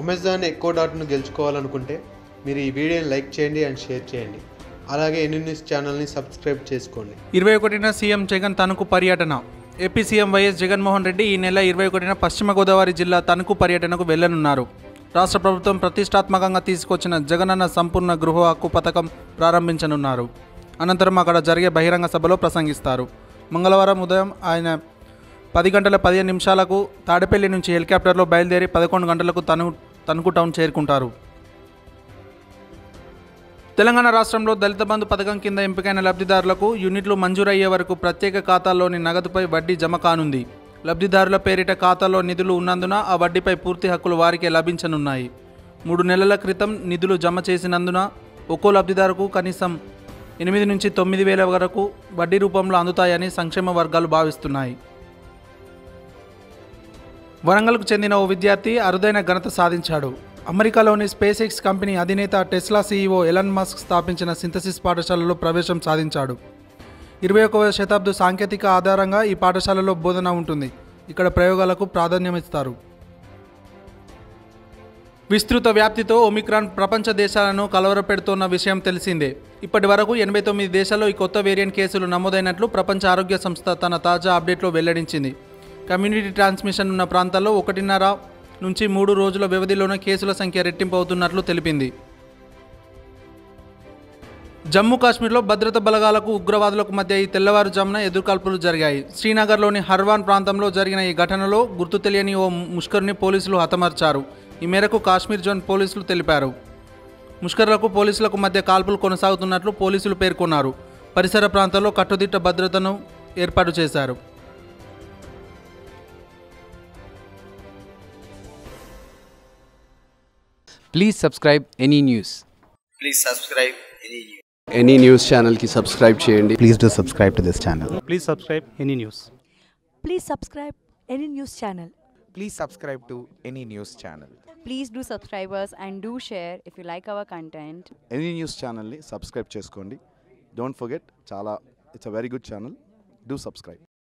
Amazon echo డాట్ను గెలుచుకోవాలనుకుంటే మీరు ఈ వీడియోని లైక్ చేయండి అండ్ షేర్ చేయండి అలాగే ఎన్ని న్యూస్ ఛానల్ని సబ్స్క్రైబ్ చేసుకోండి ఇరవై ఒకటిన సీఎం జగన్ తణుకు పర్యటన AP CM YS Jaganmohan Reddy ఈ నెల ఇరవై ఒకటిన పశ్చిమ గోదావరి జిల్లా తణుకు పర్యటనకు వెళ్లనున్నారు రాష్ట్ర ప్రభుత్వం ప్రతిష్టాత్మకంగా తీసుకొచ్చిన జగనన్న సంపూర్ణ గృహ హక్కు పథకం ప్రారంభించనున్నారు అనంతరం అక్కడ జరిగే బహిరంగ సభలో ప్రసంగిస్తారు మంగళవారం ఉదయం ఆయన పది గంటల పదిహేను నిమిషాలకు తాడేపల్లి నుంచి హెలికాప్టర్లో బయలుదేరి పదకొండు గంటలకు తను తణుకు టౌన్ చేరుకుంటారు తెలంగాణ రాష్ట్రంలో దళిత బంధు పథకం కింద ఎంపికైన లబ్ధిదారులకు యూనిట్లు మంజూరయ్యే వరకు ప్రత్యేక ఖాతాల్లోని నగదుపై వడ్డీ జమ కానుంది లబ్ధిదారుల పేరిట ఖాతాలో నిధులు ఉన్నందున ఆ వడ్డీపై పూర్తి హక్కులు వారికే లభించనున్నాయి మూడు నెలల క్రితం నిధులు జమ చేసినందున ఒక్కో లబ్ధిదారుకు కనీసం ఎనిమిది నుంచి తొమ్మిది వేల వరకు వడ్డీ రూపంలో అందుతాయని సంక్షేమ వర్గాలు భావిస్తున్నాయి వరంగల్కు చెందిన ఓ విద్యార్థి అరుదైన ఘనత సాధించాడు అమెరికాలోని స్పేస్ ఎక్స్ కంపెనీ అధినేత టెస్లా సీఈఓ ఎలన్ మస్క్ స్థాపించిన సింథసిస్ పాఠశాలలో ప్రవేశం సాధించాడు ఇరవై ఒకవ శతాబ్దు సాంకేతిక ఆధారంగా ఈ పాఠశాలలో బోధన ఉంటుంది ఇక్కడ ప్రయోగాలకు ప్రాధాన్యమిస్తారు విస్తృత వ్యాప్తితో ఒమిక్రాన్ ప్రపంచ దేశాలను కలవరపెడుతోన్న విషయం తెలిసిందే ఇప్పటి వరకు ఎనభై తొమ్మిది దేశాల్లో ఈ కొత్త వేరియంట్ కేసులు నమోదైనట్లు ప్రపంచ ఆరోగ్య సంస్థ తన తాజా అప్డేట్లో వెల్లడించింది కమ్యూనిటీ ట్రాన్స్మిషన్ ఉన్న ప్రాంతాల్లో ఒకటిన్నర నుంచి మూడు రోజుల వ్యవధిలోనే కేసుల సంఖ్య రెట్టింపు అవుతున్నట్లు తెలిపింది జమ్మూ కాశ్మీర్లో భద్రతా బలగాలకు ఉగ్రవాదులకు మధ్య ఈ తెల్లవారుజామున ఎదురుకాల్పులు జరిగాయి శ్రీనగర్లోని హర్వాన్ ప్రాంతంలో జరిగిన ఈ ఘటనలో గుర్తు తెలియని ఓ ముష్కర్ని పోలీసులు హతమార్చారు ఈ మేరకు కాశ్మీర్ జోన్ పోలీసులు తెలిపారు ముష్కర్లకు పోలీసులకు మధ్య కాల్పులు కొనసాగుతున్నట్లు పోలీసులు పేర్కొన్నారు పరిసర ప్రాంతాల్లో కట్టుదిట్ట భద్రతను ఏర్పాటు చేశారు Please subscribe any news. please subscribe any news. Any news ఛానల్కి సబ్స్క్రైబ్ చేయండి Please do subscribe to this channel. Please subscribe any news. Please subscribe any news channel. Please subscribe to any news channel. Please do subscribe us and do share if you like our content. Any news ఛానల్ని subscribe చేసుకోండి don't forget చాలా it's a very good channel do subscribe